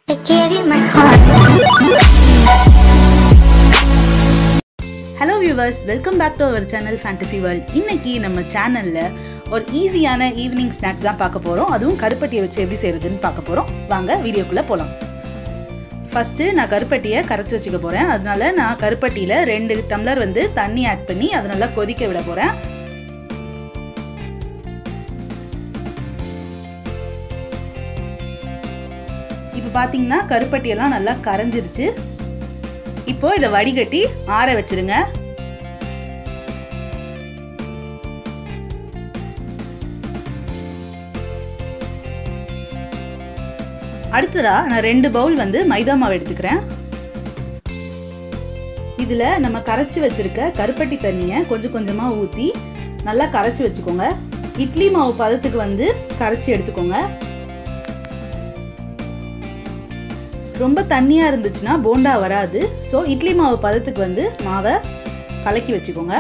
I gave you my heart. Hello viewers welcome back to our channel fantasy world இன்னைக்கு நம்ம சேனலில் ஒரு ஈஸியான ஈவினிங் ஸ்நாக்ஸ் தான் பார்க்க போகிறோம் அதுவும் கருப்பட்டியை வச்சு எப்படி செய்கிறதுன்னு பார்க்க போகிறோம் வாங்க வீடியோக்குள்ளே போகலாம் ஃபஸ்ட்டு நான் கருப்பட்டியை கரைச்சி வச்சுக்க போகிறேன் அதனால நான் கருப்பட்டியில் ரெண்டு டம்ளர் வந்து தண்ணி ஆட் பண்ணி அதை நல்லா கொதிக்க விட போகிறேன் இப்போ பார்த்தீங்கன்னா கருப்பட்டியெல்லாம் நல்லா கரைஞ்சிருச்சு இப்போ இதை வடிகட்டி ஆற வச்சிருங்க அடுத்ததா நான் ரெண்டு பவுல் வந்து மைதா மாவு எடுத்துக்கிறேன் இதில் நம்ம கரைச்சி வச்சிருக்க கருப்பட்டி தண்ணியை கொஞ்சம் கொஞ்சமாக ஊற்றி நல்லா கரைச்சி வச்சுக்கோங்க இட்லி மாவு பதத்துக்கு வந்து கரைச்சி எடுத்துக்கோங்க ரொம்ப தண்ணியாக இருந்துச்சுன்னா போண்டா வராது ஸோ இட்லி மாவு பதத்துக்கு வந்து மாவை கலக்கி வச்சுக்கோங்க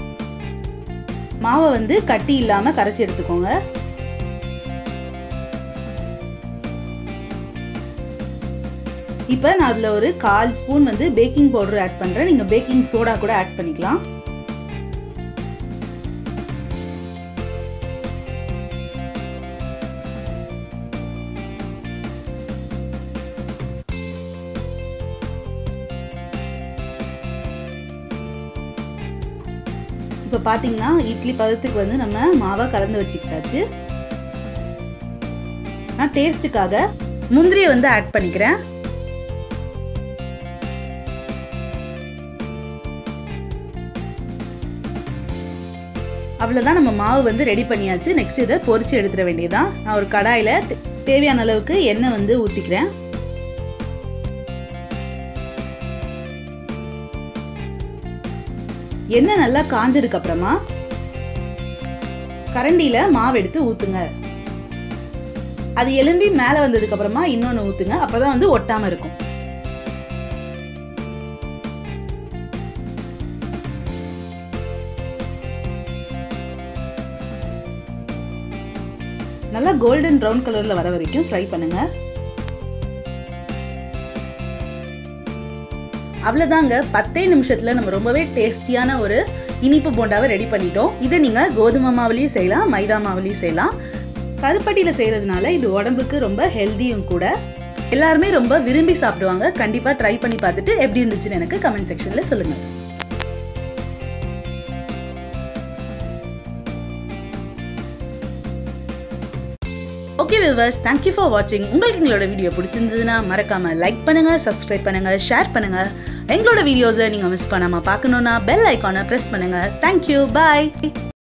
மாவை வந்து கட்டி இல்லாமல் கரைச்சி எடுத்துக்கோங்க இப்போ நான் அதில் ஒரு கால் ஸ்பூன் வந்து பேக்கிங் பவுடர் ஆட் பண்ணுறேன் நீங்கள் பேக்கிங் சோடா கூட ஆட் பண்ணிக்கலாம் இப்போ பார்த்தீங்கன்னா இட்லி பதத்துக்கு வந்து நம்ம மாவை கலந்து வச்சுக்கிட்டாச்சு நான் டேஸ்ட்டுக்காக முந்திரியை வந்து ஆட் பண்ணிக்கிறேன் அவ்வளோதான் நம்ம மாவு வந்து ரெடி பண்ணியாச்சு நெக்ஸ்ட் இதை பொரிச்சு எடுத்துட வேண்டியதுதான் நான் ஒரு கடாயில் தேவையான அளவுக்கு எண்ணெய் வந்து ஊற்றிக்கிறேன் எண்ணெய் நல்லா காஞ்சதுக்கு அப்புறமா கரண்டியில மாவு எடுத்து ஊத்துங்க அது எலும்பி மேல வந்ததுக்கு அப்புறமா இன்னொன்னு ஊத்துங்க அப்பதான் வந்து ஒட்டாம இருக்கும் நல்லா கோல்டன் ப்ரௌன் கலர்ல வர வரைக்கும் ஃப்ரை பண்ணுங்க அவ்வளோதாங்க பத்தே நிமிஷத்தில் நம்ம ரொம்பவே டேஸ்டியான ஒரு இனிப்பு போண்டாவை ரெடி பண்ணிட்டோம் இதை நீங்கள் கோதுமை மாவுலேயும் செய்யலாம் மைதா மாவுலேயும் செய்யலாம் கருப்பட்டியில் செய்கிறதுனால இது உடம்புக்கு ரொம்ப ஹெல்த்தியும் கூட எல்லாருமே ரொம்ப விரும்பி சாப்பிடுவாங்க கண்டிப்பாக ட்ரை பண்ணி பார்த்துட்டு எப்படி இருந்துச்சுன்னு எனக்கு கமெண்ட் செக்ஷனில் சொல்லுங்கள் ஓகே விவர்ஸ் தேங்க்யூ ஃபார் வாட்சிங் உங்களுக்கு எங்களோட வீடியோ பிடிச்சிருந்ததுன்னா மறக்காம லைக் பண்ணுங்க சப்ஸ்கிரைப் பண்ணுங்க ஷேர் பண்ணுங்க எங்களோட வீடியோஸை நீங்கள் மிஸ் பண்ணாமல் பார்க்கணுன்னா பெல் ஐக்கானை ப்ரெஸ் பண்ணுங்க தேங்க்யூ பாய்